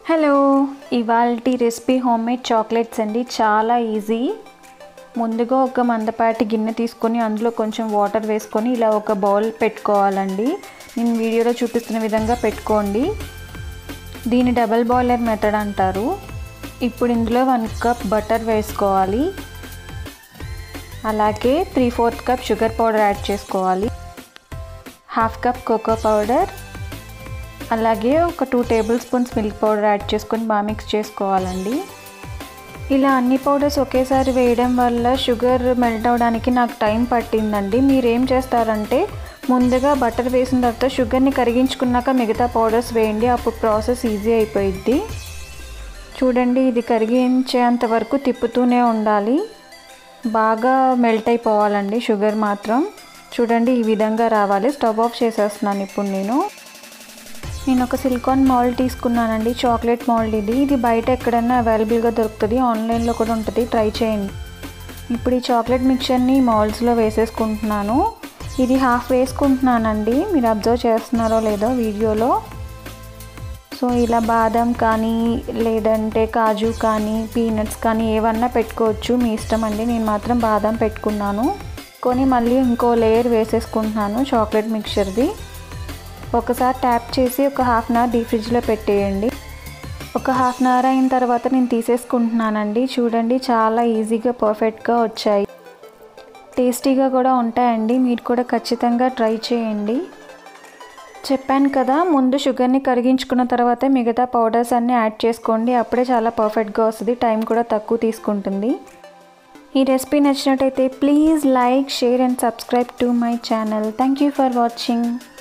hello ఇవాళ recipe home made chocolates అండి చాలా ఈజీ ముందుగా ఒక మందపాటి గిన్నె తీసుకొని అందులో కొంచెం వాటర్ వేసుకొని ఇలా ఒక బౌల్ పెట్టుకోవాలండి నేను వీడియోలో చూపిస్తున్న విధంగా పెట్టుకోండి దీని డబల్ బాయిలర్ మెథడ్ అంటారు ఇప్పుడు ఇందులో వన్ కప్ బటర్ వేసుకోవాలి అలాగే three fourth cup sugar powder add చేసుకోవాలి హాఫ్ కప్ కోకో పౌడర్ అలాగే ఒక two tablespoons milk powder add చేసుకొని బాగా మిక్స్ చేసుకోవాలండి ఇలా అన్ని పౌడర్స్ ఒకేసారి వేయడం వల్ల షుగర్ మెల్ట్ అవ్వడానికి నాకు టైం పట్టిందండి మీరు ఏం చేస్తారంటే ముందుగా బటర్ వేసిన తర్వాత షుగర్ని కరిగించుకున్నాక మిగతా పౌడర్స్ వేయండి అప్పుడు ప్రాసెస్ ఈజీ అయిపోయిద్ది చూడండి ఇది కరిగించేంత వరకు తిప్పుతూనే ఉండాలి బాగా మెల్ట్ అయిపోవాలండి షుగర్ మాత్రం చూడండి ఈ విధంగా రావాలి స్టవ్ ఆఫ్ చేసేస్తున్నాను ఇప్పుడు నేను నేను ఒక సిలికాన్ మౌల్డ్ తీసుకున్నానండి చాక్లెట్ మౌల్డ్ ఇది ఇది బయట ఎక్కడైనా అవైలబుల్గా దొరుకుతుంది ఆన్లైన్లో కూడా ఉంటుంది ట్రై చేయండి ఇప్పుడు ఈ చాక్లెట్ మిక్చర్ని మౌల్డ్స్లో వేసేసుకుంటున్నాను ఇది హాఫ్ వేసుకుంటున్నానండి మీరు అబ్జర్వ్ చేస్తున్నారో లేదో వీడియోలో సో ఇలా బాదం కానీ లేదంటే కాజు కానీ పీనట్స్ కానీ ఏవన్నా పెట్టుకోవచ్చు మీ ఇష్టం అండి నేను మాత్రం బాదం పెట్టుకున్నాను కొని మళ్ళీ ఇంకో లేయర్ వేసేసుకుంటున్నాను చాక్లెట్ మిక్చర్ది ఒకసారి ట్యాప్ చేసి ఒక హాఫ్ అన్ అవర్ డీ ఫ్రిడ్జ్లో పెట్టేయండి ఒక హాఫ్ అన్ అవర్ అయిన తర్వాత నేను తీసేసుకుంటున్నానండి చూడండి చాలా ఈజీగా పర్ఫెక్ట్గా వచ్చాయి టేస్టీగా కూడా ఉంటాయండి మీరు కూడా ఖచ్చితంగా ట్రై చేయండి చెప్పాను కదా ముందు షుగర్ని కరిగించుకున్న తర్వాత మిగతా పౌడర్స్ అన్నీ యాడ్ చేసుకోండి అప్పుడే చాలా పర్ఫెక్ట్గా వస్తుంది టైం కూడా తక్కువ తీసుకుంటుంది ఈ రెసిపీ నచ్చినట్టయితే please like share and subscribe to my channel thank you for watching